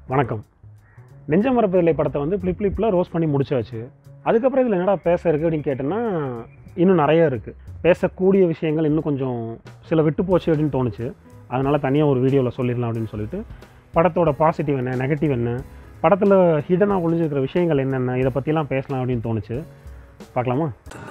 வணக்கம் நெஞ்ச மரப்பிள்ளை படத்தை வந்து ஃப்ளிப் ஃப்ளிப்பில் ரோஸ் பண்ணி முடிச்சாச்சு அதுக்கப்புறம் இதில் என்னடா பேச இருக்குது அப்படின்னு கேட்டேன்னா இன்னும் நிறைய இருக்குது பேசக்கூடிய விஷயங்கள் இன்னும் கொஞ்சம் சில விட்டு போச்சு அப்படின்னு தோணுச்சு அதனால் தனியாக ஒரு வீடியோவில் சொல்லிடலாம் அப்படின்னு சொல்லிட்டு படத்தோட பாசிட்டிவ் என்ன நெகட்டிவ் என்ன படத்தில் ஹிடனாக ஒளிஞ்சிருக்கிற விஷயங்கள் என்னென்ன இதை பற்றிலாம் பேசலாம் அப்படின்னு தோணுச்சு பார்க்கலாமா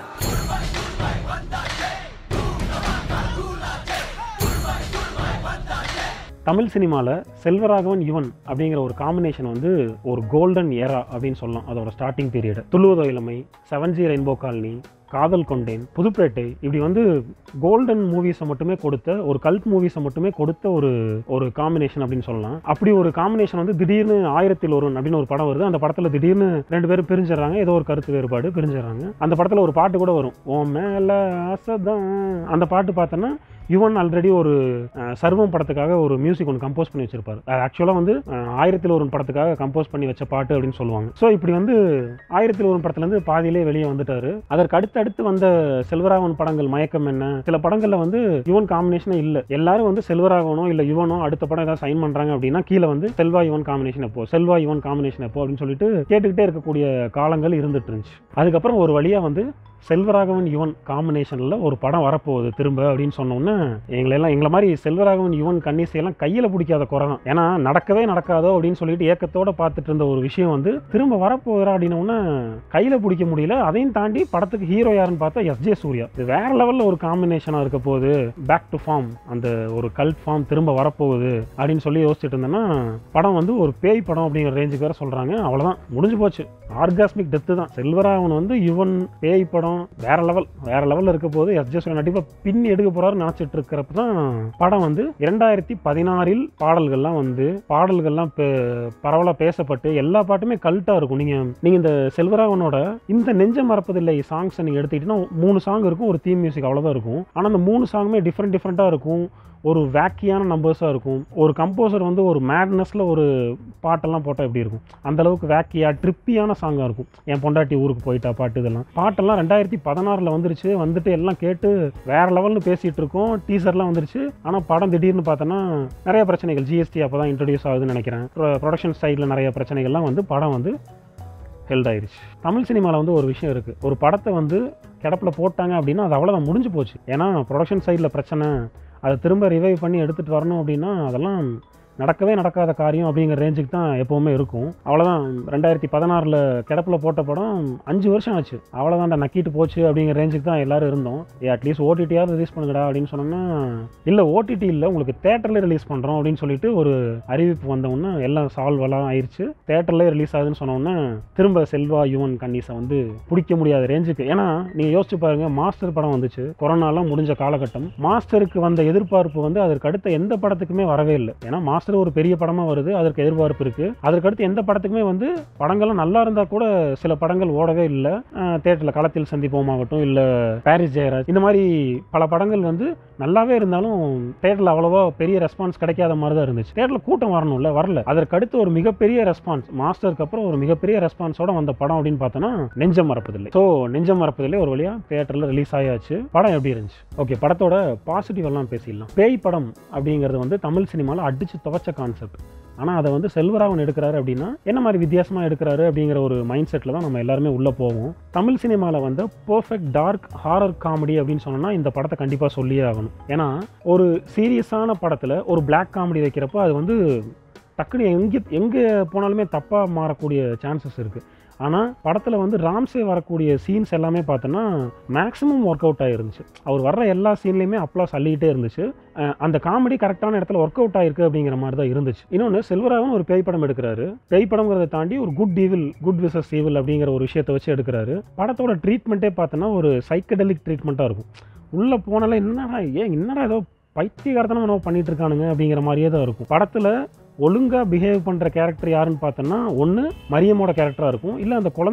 தமிழ் சினிமாவில் செல்வராகவன் யுவன் அப்படிங்கிற ஒரு காம்பினேஷன் வந்து ஒரு கோல்டன் ஏரா அப்படின்னு சொல்லலாம் அதோட ஸ்டார்டிங் பீரியட் துள்ளுவதோ இளமை செவன் ஜி ரெயின்போ காலனி காதல் கொண்டேன் புதுப்பேட்டை இப்படி வந்து கோல்டன் மூவிஸை மட்டுமே கொடுத்த ஒரு கல்ட் மூவிஸை மட்டுமே கொடுத்த ஒரு ஒரு காம்பினேஷன் அப்படின்னு சொல்லலாம் அப்படி ஒரு காம்பினேஷன் வந்து திடீர்னு ஆயிரத்தில் ஒருவன் அப்படின்னு ஒரு படம் வருது அந்த படத்தில் திடீர்னு ரெண்டு பேரும் பிரிஞ்சிடறாங்க ஏதோ ஒரு கருத்து வேறுபாடு பிரிஞ்சிடறாங்க அந்த படத்தில் ஒரு பாட்டு கூட வரும் ஓ மேல ஆசைதான் அந்த பாட்டு பார்த்தோன்னா யுவன் ஆல்ரெடி ஒரு அஹ், சர்வம் படத்துக்காக ஒரு மியூசிக் ஒன்று கம்போஸ் பண்ணி வச்சிருப்பாரு அது ஆக்சுவலாக வந்து அஹ், ஆயிரத்தில் ஒரு படத்துக்காக கம்போஸ் பண்ணி வச்ச பாட்டு அப்படின்னு சொல்லுவாங்க ஸோ இப்படி வந்து ஆயிரத்தில் ஒரு படத்துலேருந்து பாதியிலே வெளியே வந்துட்டாரு அதற்கு அடுத்தடுத்து வந்த செல்வராகவன் படங்கள் மயக்கம் என்ன சில படங்களில் வந்து யுவன் காம்பினேஷனே இல்லை எல்லாரும் வந்து செல்வராகவனோ இல்லை யுவனோ அடுத்த படம் ஏதாவது சைன் பண்ணுறாங்க அப்படின்னா கீழே வந்து செல்வா யுவன் காம்பினேஷன் எப்போ செல்வா யுவன் காம்பினேஷன் எப்போ அப்படின்னு சொல்லிட்டு கேட்டுக்கிட்டே இருக்கக்கூடிய காலங்கள் இருந்துட்டு இருந்துச்சு அதுக்கப்புறம் ஒரு வழியாக வந்து செல்வராகவன் யுவன் காம்பினேஷனில் ஒரு படம் வரப்போகுது திரும்ப அப்படின்னு சொன்னோன்னே எங்களெல்லாம் எங்களை மாதிரி செல்வராகவன் யுவன் கன்னிசையெல்லாம் கையில் பிடிக்காத குறை தான் ஏன்னா நடக்கவே நடக்காதோ அப்படின்னு சொல்லிட்டு ஏக்கத்தோட பார்த்துட்டு இருந்த ஒரு விஷயம் வந்து திரும்ப வரப்போகுதா அப்படின்னோடனே கையில் பிடிக்க முடியல அதையும் தாண்டி படத்துக்கு ஹீரோ யாருன்னு பார்த்தா எஸ்ஜே சூர்யா இது வேற லெவலில் ஒரு காம்பினேஷனாக இருக்க போகுது பேக் டு ஃபார்ம் அந்த ஒரு கல்ட் ஃபார்ம் திரும்ப வரப்போகுது அப்படின்னு சொல்லி யோசிச்சுட்டு இருந்தேன்னா படம் வந்து ஒரு பேய் படம் அப்படிங்கிற ரேஞ்சுக்கு வேற சொல்கிறாங்க அவ்வளோதான் முடிஞ்சு போச்சு ஆர்காஸ்மிக் டெத்து தான் செல்வராகவன் வந்து யுவன் பேய் படம் வேற லெவல் வேற லெவலில் இருக்க போது எஸ்ஜே சூர்யா நடிப்பை பின்னி எடுக்க போறாரு நினச்சிட்டு இருக்கிறப்ப தான் படம் வந்து இரண்டாயிரத்தி பதினாறில் பாடல்கள்லாம் வந்து பாடல்கள்லாம் பரவலாக பேசப்பட்டு எல்லா பாட்டுமே கல்ட்டாக இருக்கும் நீங்கள் நீங்கள் இந்த செல்வராகவனோட இந்த நெஞ்ச மறப்பதில்லை சாங்ஸை நீங்கள் எடுத்துக்கிட்டீங்கன்னா மூணு சாங் இருக்கும் ஒரு தீம் மியூசிக் அவ்வளோதான் இருக்கும் ஆனால் அந்த மூணு சாங்குமே டிஃப்ரெண்ட் டிஃப்ரெண்ட்டாக இருக்கும் ஒரு வேக்கியான நம்பர்ஸாக இருக்கும் ஒரு கம்போசர் வந்து ஒரு மேட்னஸில் ஒரு பாட்டெல்லாம் போட்டால் எப்படி இருக்கும் அந்த அளவுக்கு வேக்கியா ட்ரிப்பியான சாங்காக இருக்கும் என் பொண்டாட்டி ஊருக்கு போயிட்டா பாட்டு இதெல்லாம் பாட்டெல்லாம் ரெண்டாயிரத்தி பதினாறில் வந்துருச்சு வந்துட்டு எல்லாம் கேட்டு வேற லெவல்னு பேசிகிட்டு இருக்கோம் டீசர்லாம் வந்துருச்சு ஆனால் படம் திடீர்னு பார்த்தோன்னா நிறைய பிரச்சனைகள் ஜிஎஸ்டி அப்போ தான் இன்ட்ரடியூஸ் ஆகுதுன்னு நினைக்கிறேன் ப்ரொடக்ஷன் சைடில் நிறைய பிரச்சனைகள்லாம் வந்து படம் வந்து ஹெல்ட் ஆயிருச்சு தமிழ் சினிமாவில் வந்து ஒரு விஷயம் இருக்குது ஒரு படத்தை வந்து கிடப்பில் போட்டாங்க அப்படின்னா அது அவ்வளோதான் முடிஞ்சு போச்சு ஏன்னா ப்ரொடக்ஷன் சைடில் பிரச்சனை அதை திரும்ப ரிவைவ் பண்ணி எடுத்துகிட்டு வரணும் அப்படின்னா அதெல்லாம் நடக்கவே நடக்காத காரியம் அப்படிங்கிற ரேஞ்சுக்கு தான் எப்போவுமே இருக்கும் அவ்வளோதான் ரெண்டாயிரத்தி பதினாறில் கிடப்பில் போட்ட படம் அஞ்சு வருஷம் ஆச்சு அவ்வளோதான்டா நக்கிட்டு போச்சு அப்படிங்கிற ரேஞ்சுக்கு தான் எல்லாரும் இருந்தோம் ஏ அட்லீஸ்ட் ஓடிடியாவது ரிலீஸ் பண்ணுங்கடா அப்படின்னு சொன்னோம்னா இல்லை ஓடிடி இல்லை உங்களுக்கு தேட்டரில் ரிலீஸ் பண்ணுறோம் அப்படின்னு சொல்லிட்டு ஒரு அறிவிப்பு வந்தவுடனே எல்லாம் சால்வ் எல்லாம் ஆயிடுச்சு தேட்டர்லேயே ரிலீஸ் ஆகுதுன்னு சொன்னோன்னே திரும்ப செல்வா யுவன் கன்னிஸை வந்து பிடிக்க முடியாத ரேஞ்சுக்கு ஏன்னா நீங்கள் யோசிச்சு பாருங்க மாஸ்டர் படம் வந்துச்சு கொரோனாலாம் முடிஞ்ச காலகட்டம் மாஸ்டருக்கு வந்த எதிர்பார்ப்பு வந்து அதற்கு அடுத்த எந்த படத்துக்குமே வரவே இல்லை ஏன்னா மாஸ்டர் ஒரு பெரிய படமாக வருது அதற்கு எதிர்பார்ப்பு இருக்குது அதற்கு அடுத்து எந்த படத்துக்குமே வந்து படங்கள்லாம் நல்லா இருந்தால் கூட சில படங்கள் ஓடவே இல்லை தேட்டரில் களத்தில் சந்திப்போமாகட்டும் இல்லை பாரிஸ் ஜெயராஜ் இந்த மாதிரி பல படங்கள் வந்து நல்லாவே இருந்தாலும் தேட்டரில் அவ்வளோவா பெரிய ரெஸ்பான்ஸ் கிடைக்காத மாதிரி தான் இருந்துச்சு தேட்டரில் கூட்டம் வரணும்ல வரல அதற்கு அடுத்து ஒரு மிகப்பெரிய ரெஸ்பான்ஸ் மாஸ்டருக்கு அப்புறம் ஒரு மிகப்பெரிய ரெஸ்பான்ஸோட வந்த படம் அப்படின்னு பார்த்தோன்னா நெஞ்சம் மறப்பதில்லை ஸோ நெஞ்சம் மறப்பதில்லை ஒரு வழியாக தேட்டரில் ரிலீஸ் ஆயாச்சு படம் எப்படி இருந்துச்சு ஓகே படத்தோட பாசிட்டிவ் எல்லாம் பேசிடலாம் பேய் படம் அப்படிங்கிறது வந்து தமிழ் சினிமாவில் அடிச்சு துவச்ச கான்செப்ட் ஆனால் அதை வந்து செல்வராகவன் எடுக்கிறாரு அப்படின்னா என்ன மாதிரி வித்தியாசமாக எடுக்கிறாரு அப்படிங்கிற ஒரு மைண்ட் செட்டில் தான் நம்ம எல்லாருமே உள்ளே போவோம் தமிழ் சினிமாவில் வந்து பர்ஃபெக்ட் டார்க் ஹாரர் காமெடி அப்படின்னு சொன்னோம்னா இந்த படத்தை கண்டிப்பாக சொல்லியே ஆகணும் ஏன்னா ஒரு சீரியஸான படத்தில் ஒரு பிளாக் காமெடி வைக்கிறப்போ அது வந்து டக்குன்னு எங்கே எங்கே போனாலுமே தப்பாக மாறக்கூடிய சான்சஸ் இருக்குது ஆனால் படத்தில் வந்து ராம்சே வரக்கூடிய சீன்ஸ் எல்லாமே பார்த்தோன்னா மேக்ஸிமம் ஒர்க் அவுட் ஆகிருந்துச்சு அவர் வர்ற எல்லா சீன்லேயுமே அப்ளாஸ் அள்ளிக்கிட்டே இருந்துச்சு அஹ் அந்த காமெடி கரெக்டான இடத்துல ஒர்க் அவுட் ஆயிருக்கு அப்படிங்கிற மாதிரி தான் இருந்துச்சு இன்னொன்று செல்வராகவன் ஒரு பேய் படம் எடுக்கிறாரு பேய் படங்கிறத தாண்டி ஒரு good evil good versus evil அப்படிங்கிற ஒரு விஷயத்தை வச்சு எடுக்கிறாரு படத்தோட ட்ரீட்மெண்ட்டே பார்த்தோன்னா ஒரு சைக்கடலிக் ட்ரீட்மெண்ட்டாக இருக்கும் உள்ளே போனால என்னடா ஏன் என்னடா ஏதோ பைத்தியகாரத்தனம் நம்ம பண்ணிட்டு இருக்கானுங்க அப்படிங்கிற மாதிரியே தான் இருக்கும் படத்தில் ஒழுங்காக பிஹேவ் பண்ணுற கேரக்டர் யாருன்னு பார்த்தோன்னா ஒன்று மரியமோட கேரக்டராக இருக்கும் இல்லை அந்த குழந்தையோட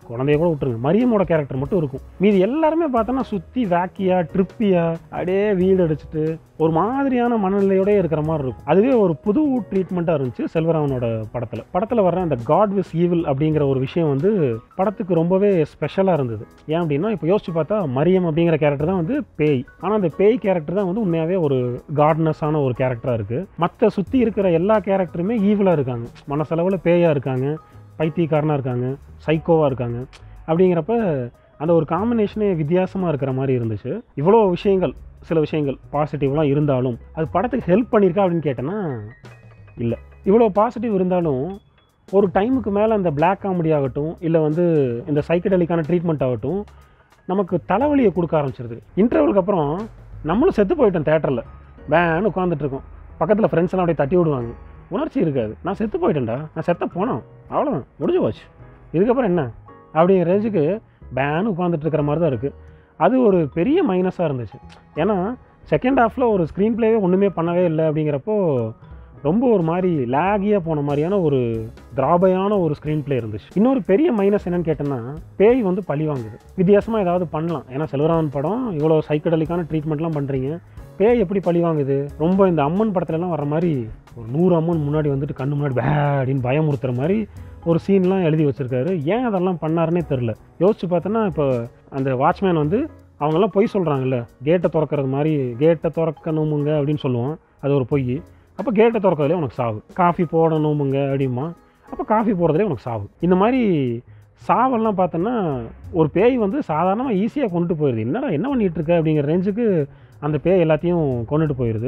குழந்தைய கூட விட்டுருங்க மரியமோட கேரக்டர் மட்டும் இருக்கும் மீதி எல்லாருமே பார்த்தோன்னா சுற்றி வேக்கியா ட்ரிப்பியா அப்படியே வீடு அடிச்சுட்டு ஒரு மாதிரியான மனநிலையோடய இருக்கிற மாதிரி இருக்கும் அதுவே ஒரு புது ட்ரீட்மெண்ட்டாக இருந்துச்சு செல்வராமனோட படத்தில் படத்தில் வர்ற அந்த காட் விஸ் ஈவில் அப்படிங்கிற ஒரு விஷயம் வந்து படத்துக்கு ரொம்பவே ஸ்பெஷலாக இருந்தது ஏன் அப்படின்னா இப்போ யோசிச்சு பார்த்தா மரியம் அப்படிங்கிற கேரக்டர் தான் வந்து பேய் ஆனால் அந்த பேய் கேரக்டர் தான் வந்து உண்மையாகவே ஒரு காட்னஸான ஒரு கேரக்டராக இருக்குது மற்ற சுற்றி இருக்கிற எல்லா கேரக்டருமே ஈவிலாக இருக்காங்க மனசளவில் பேயாக இருக்காங்க பைத்தியக்காரனாக இருக்காங்க சைக்கோவாக இருக்காங்க அப்படிங்கிறப்ப அந்த ஒரு காம்பினேஷனே வித்தியாசமாக இருக்கிற மாதிரி இருந்துச்சு இவ்வளோ விஷயங்கள் சில விஷயங்கள் பாசிட்டிவ்லாம் இருந்தாலும் அது படத்துக்கு ஹெல்ப் பண்ணியிருக்கா அப்படின்னு கேட்டேன்னா இல்லை இவ்வளோ பாசிட்டிவ் இருந்தாலும் ஒரு டைமுக்கு மேலே அந்த Black காமெடி ஆகட்டும் இல்லை வந்து இந்த சைக்கடலிக்கான ட்ரீட்மெண்ட் ஆகட்டும் நமக்கு தலைவலியை கொடுக்க ஆரம்பிச்சிருது இன்டர்வலுக்கு அப்புறம் நம்மளும் செத்து போயிட்டோம் தேட்டரில் வேன்னு உட்காந்துட்டு இருக்கோம் பக்கத்தில் ஃப்ரெண்ட்ஸ் எல்லாம் அப்படியே தட்டி விடுவாங்க உணர்ச்சி இருக்காது நான் செத்து போயிட்டேன்டா நான் செத்த போனோம் அவ்வளோதான் முடிஞ்சு போச்சு இதுக்கப்புறம் என்ன அப்படிங்கிற ரேஞ்சுக்கு பேன்னு உட்காந்துட்டு இருக்கிற மாதிரி தான் இருக்குது அது ஒரு பெரிய மைனஸாக இருந்துச்சு ஏன்னா செகண்ட் ஹாஃபில் ஒரு ஸ்க்ரீன் ப்ளேவே ஒன்றுமே பண்ணவே இல்லை அப்படிங்கிறப்போ ரொம்ப ஒரு மாதிரி லேகியாக போன மாதிரியான ஒரு திராபையான ஒரு ஸ்க்ரீன் ப்ளே இருந்துச்சு இன்னொரு பெரிய மைனஸ் என்னன்னு கேட்டேன்னா பேய் வந்து பழி வாங்குது வித்தியாசமாக ஏதாவது பண்ணலாம் ஏன்னா செல்வராமன் படம் இவ்வளோ சைக்கடலிக்கான ட்ரீட்மெண்ட்லாம் பண்ணுறீங்க பேய் எப்படி பழி வாங்குது ரொம்ப இந்த அம்மன் படத்துலலாம் வர மாதிரி ஒரு நூறு அம்மன் முன்னாடி வந்துட்டு கண்ணு முன்னாடி பே அப்படின்னு பயமுறுத்துற மாதிரி ஒரு சீன்லாம் எழுதி வச்சிருக்காரு ஏன் அதெல்லாம் பண்ணாருன்னே தெரில யோசிச்சு பார்த்தோன்னா இப்போ அந்த வாட்ச்மேன் வந்து அவங்கெல்லாம் பொய் சொல்கிறாங்கல்ல கேட்டை திறக்கிறது மாதிரி கேட்டை திறக்கணுமுங்க அப்படின்னு சொல்லுவான் அது ஒரு பொய் அப்போ கேட்டை திறக்கிறதுலே உனக்கு சாவு காஃபி போடணுமுங்க அப்படிமா அப்போ காஃபி போடுறதுலே உனக்கு சாவு இந்த மாதிரி சாவெல்லாம் பார்த்தோன்னா ஒரு பேய் வந்து சாதாரணமாக ஈஸியாக கொண்டுட்டு போயிடுது என்னடா என்ன பண்ணிகிட்டு இருக்க அப்படிங்கிற ரேஞ்சுக்கு அந்த பேய் எல்லாத்தையும் கொண்டுட்டு போயிடுது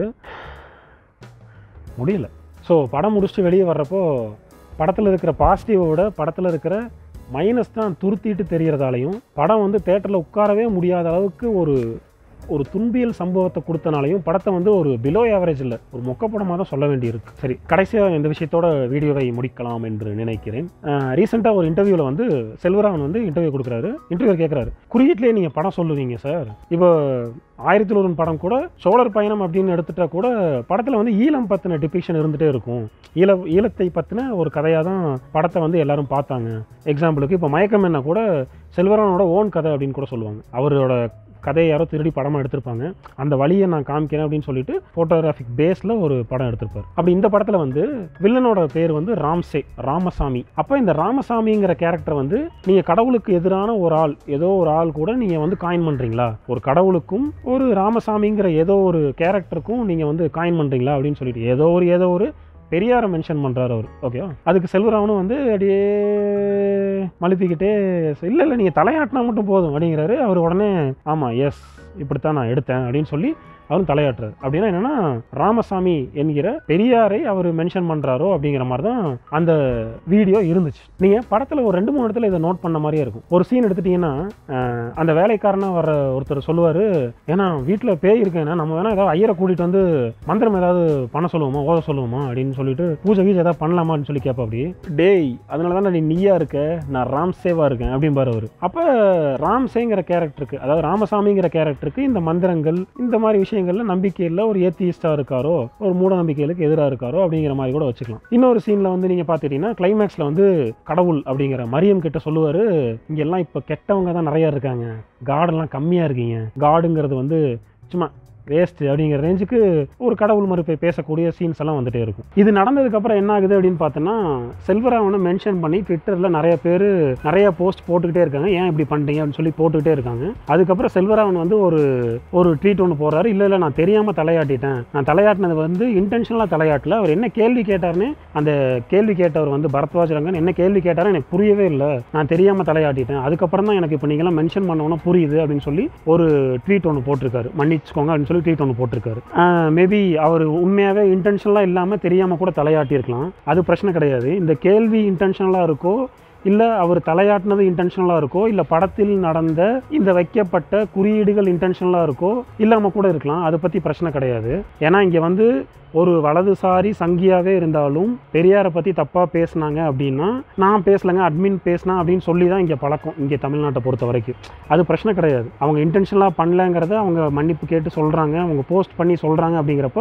முடியல ஸோ படம் முடிச்சுட்டு வெளியே வர்றப்போ படத்தில் இருக்கிற பாசிட்டிவை விட படத்தில் இருக்கிற மைனஸ் தான் துருத்திட்டு தெரியறதாலையும் படம் வந்து தேட்டரில் உட்காரவே முடியாத அளவுக்கு ஒரு ஒரு துன்பியல் சம்பவத்தை கொடுத்தனாலையும் படத்தை வந்து ஒரு பிலோ ஆவரேஜ் இல்லை ஒரு மொக்க படமாக தான் சொல்ல வேண்டியிருக்கு சரி கடைசியாக இந்த விஷயத்தோட வீடியோவை முடிக்கலாம் என்று நினைக்கிறேன் ரீசெண்டாக ஒரு இன்டர்வியூவில் வந்து செல்வராமன் வந்து இன்டர்வியூ கொடுக்குறாரு இன்டர்வியூ கேட்குறாரு குறியீட்டிலே நீங்கள் படம் சொல்லுவீங்க சார் இப்போ ஆயிரத்தில் ஒரு படம் கூட சோழர் பயணம் அப்படின்னு எடுத்துட்டா கூட படத்தில் வந்து ஈழம் பற்றின டிபிக்ஷன் இருந்துகிட்டே இருக்கும் ஈழ ஈழத்தை பற்றின ஒரு கதையாக தான் படத்தை வந்து எல்லாரும் பார்த்தாங்க எக்ஸாம்பிளுக்கு இப்போ மயக்கம் என்ன கூட செல்வரானோட ஓன் கதை அப்படின்னு கூட சொல்லுவாங்க அவரோட கதையை யாரோ திருடி படமாக எடுத்திருப்பாங்க அந்த வழியை நான் காமிக்கிறேன் அப்படின்னு சொல்லிட்டு ஃபோட்டோகிராஃபிக் பேஸில் ஒரு படம் எடுத்திருப்பார் அப்படி இந்த படத்தில் வந்து வில்லனோட பேர் வந்து ராம்சே ராமசாமி அப்போ இந்த ராமசாமிங்கிற கேரக்டர் வந்து நீங்கள் கடவுளுக்கு எதிரான ஒரு ஆள் ஏதோ ஒரு ஆள் கூட நீங்கள் வந்து காயின் பண்ணுறீங்களா ஒரு கடவுளுக்கும் ஒரு ராமசாமிங்கிற ஏதோ ஒரு கேரக்டருக்கும் நீங்கள் வந்து காயின் பண்ணுறீங்களா அப்படின்னு சொல்லிட்டு ஏதோ ஒரு ஏதோ ஒரு பெரியாரை மென்ஷன் பண்ணுறாரு அவர் ஓகேவா அதுக்கு செல்வராமனும் வந்து அப்படியே மழுப்பிக்கிட்டே இல்லை இல்லை நீங்கள் தலையாட்டினா மட்டும் போதும் அப்படிங்கிறாரு அவர் உடனே ஆமாம் எஸ் இப்படித்தான் நான் எடுத்தேன் அப்படின்னு சொல்லி அவரும் தலையாட்டுறாரு அப்படின்னா என்னன்னா ராமசாமி என்கிற பெரியாரை அவர் மென்ஷன் பண்ணுறாரோ அப்படிங்கிற மாதிரி தான் அந்த வீடியோ இருந்துச்சு நீங்கள் படத்தில் ஒரு ரெண்டு மூணு இடத்துல இதை நோட் பண்ண மாதிரியே இருக்கும் ஒரு சீன் எடுத்துட்டீங்கன்னா அஹ், அந்த வேலைக்காரனாக வர ஒருத்தர் சொல்லுவார் ஏன்னா வீட்டில் பேய் இருக்கேன்னா நம்ம வேணால் ஏதாவது ஐயரை கூட்டிகிட்டு வந்து மந்திரம் ஏதாவது பண்ண சொல்லுவோமா ஓத சொல்லுவோமா அப்படின்னு சொல்லிட்டு பூஜை கீஜை ஏதாவது பண்ணலாமான்னு சொல்லி கேட்பா அப்படி டேய் அதனால தான் நீ நீயா இருக்க நான் ராம்சேவா இருக்கேன் அப்படிம்பாரு அவர் அப்போ ராம்சேங்கிற கேரக்டருக்கு அதாவது ராமசாமிங்கிற கேரக்டருக்கு இந்த மந்திரங்கள் இந்த மாதிரி விஷயங்கள்ல நம்பிக்கை இல்லை ஒரு ஏத்தியிஸ்டா இருக்காரோ ஒரு மூட நம்பிக்கைகளுக்கு எதிராக இருக்காரோ அப்படிங்கிற மாதிரி கூட வச்சுக்கலாம் இன்னொரு சீன்ல வந்து நீங்க பார்த்துட்டீங்கன்னா கிளைமேக்ஸ்ல வந்து கடவுள் அப்படிங்கிற மரியம் கிட்ட சொல்லுவாரு இங்க எல்லாம் இப்போ கெட்டவங்க தான் நிறைய இருக்காங்க காடெல்லாம் கம்மியா இருக்கீங்க காடுங்கிறது வந்து சும்மா வேஸ்ட் அப்படிங்கிற ரேஞ்சுக்கு ஒரு கடவுள் மறுப்பை பேசக்கூடிய சீன்ஸ் எல்லாம் வந்துட்டே இருக்கும் இது நடந்ததுக்கு அப்புறம் என்ன ஆகுது அப்படின்னு பார்த்தோன்னா செல்வராமனை மென்ஷன் பண்ணி ட்விட்டரில் நிறைய பேர் நிறைய போஸ்ட் போட்டுக்கிட்டே இருக்காங்க ஏன் இப்படி பண்ணுறீங்க அப்படின்னு சொல்லி போட்டுக்கிட்டே இருக்காங்க அதுக்கப்புறம் செல்வராமன் வந்து ஒரு ஒரு ட்வீட் ஒன்று போடுறாரு இல்லை இல்லை நான் தெரியாமல் தலையாட்டிட்டேன் நான் தலையாட்டினது வந்து இன்டென்ஷனலாக தலையாட்டல அவர் என்ன கேள்வி கேட்டாருன்னு அந்த கேள்வி கேட்டவர் வந்து பரத்வாஜ் ரங்கன் என்ன கேள்வி கேட்டாரு எனக்கு புரியவே இல்லை நான் தெரியாமல் தலையாட்டிட்டேன் அதுக்கப்புறம் தான் எனக்கு இப்போ நீங்களாம் மென்ஷன் பண்ணோன்னா புரியுது அப்படின்னு சொல்லி ஒரு ட்வீட் ஒன்று போட்டிருக்காரு மன்னிச்சுக்கோங்க அப்படின்னு சொல்லி ட்வீட் ஒன்று போட்டிருக்காரு மேபி அவர் உண்மையாகவே இன்டென்ஷனலாக இல்லாமல் தெரியாமல் கூட தலையாட்டியிருக்கலாம் அது பிரச்சனை கிடையாது இந்த கேள்வி இன்டென்ஷனலாக இருக்கோ இல்லை அவர் தலையாட்டினது இன்டென்ஷனலாக இருக்கோ இல்லை படத்தில் நடந்த இந்த வைக்கப்பட்ட குறியீடுகள் இன்டென்ஷனலாக இருக்கோ இல்லாமல் கூட இருக்கலாம் அதை பற்றி பிரச்சனை கிடையாது ஏன்னா இங்கே வந்து ஒரு வலதுசாரி சங்கியாவே இருந்தாலும் பெரியாரை பற்றி தப்பாக பேசுனாங்க அப்படின்னா நான் பேசலைங்க அட்மின் பேசினா அப்படின்னு சொல்லி தான் இங்கே பழக்கம் இங்கே தமிழ்நாட்டை பொறுத்த வரைக்கும் அது பிரச்சனை கிடையாது அவங்க இன்டென்ஷனலாக பண்ணலங்கிறத அவங்க மன்னிப்பு கேட்டு சொல்கிறாங்க அவங்க போஸ்ட் பண்ணி சொல்கிறாங்க அப்படிங்கிறப்ப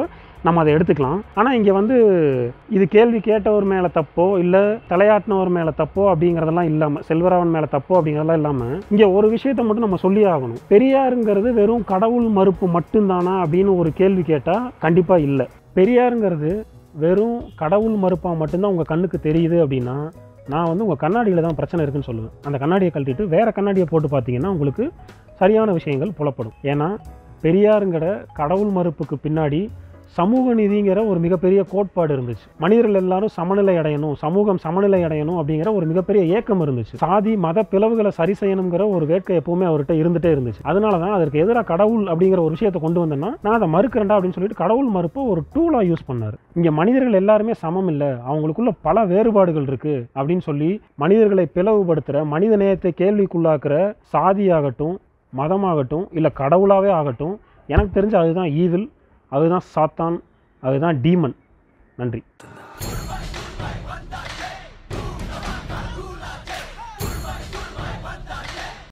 நம்ம அதை எடுத்துக்கலாம் ஆனால் இங்கே வந்து இது கேள்வி கேட்டவர் மேலே தப்போ இல்லை தலையாட்டினவர் மேலே தப்போ அப்படிங்கிறதெல்லாம் இல்லாமல் செல்வராவன் மேலே தப்போ அப்படிங்கிறதெல்லாம் இல்லாமல் இங்கே ஒரு விஷயத்தை மட்டும் நம்ம சொல்லி ஆகணும் பெரியாருங்கிறது வெறும் கடவுள் மறுப்பு மட்டும்தானா அப்படின்னு ஒரு கேள்வி கேட்டால் கண்டிப்பாக இல்லை பெரியாருங்கிறது வெறும் கடவுள் மறுப்பாக மட்டும்தான் உங்கள் கண்ணுக்கு தெரியுது அப்படின்னா நான் வந்து உங்கள் கண்ணாடியில் தான் பிரச்சனை இருக்குன்னு சொல்லுவேன் அந்த கண்ணாடியை கழட்டிட்டு வேறு கண்ணாடியை போட்டு பார்த்தீங்கன்னா உங்களுக்கு சரியான விஷயங்கள் புலப்படும் ஏன்னா பெரியாருங்கிற கடவுள் மறுப்புக்கு பின்னாடி சமூக நீதிங்கிற ஒரு மிகப்பெரிய கோட்பாடு இருந்துச்சு மனிதர்கள் எல்லாரும் சமநிலை அடையணும் சமூகம் சமநிலை அடையணும் அப்படிங்கிற ஒரு மிகப்பெரிய ஏக்கம் இருந்துச்சு சாதி மத பிளவுகளை சரி செய்யணுங்கிற ஒரு வேட்கை எப்பவுமே அவர்கிட்ட இருந்துட்டே இருந்துச்சு அதனால தான் அதற்கு எதிராக கடவுள் அப்படிங்கிற ஒரு விஷயத்தை கொண்டு வந்தேன்னா நான் அதை மறுக்கிறேன்டா அப்படின்னு சொல்லிட்டு கடவுள் மறுப்பை ஒரு டூலாக யூஸ் பண்ணார் இங்கே மனிதர்கள் எல்லாருமே சமம் இல்லை அவங்களுக்குள்ள பல வேறுபாடுகள் இருக்கு அப்படின்னு சொல்லி மனிதர்களை பிளவுபடுத்துகிற மனித நேயத்தை கேள்விக்குள்ளாக்குற சாதியாகட்டும் மதமாகட்டும் இல்லை கடவுளாகவே ஆகட்டும் எனக்கு தெரிஞ்ச அதுதான் ஈவில் அதுதான் சாத்தான் அதுதான் டீமன் நன்றி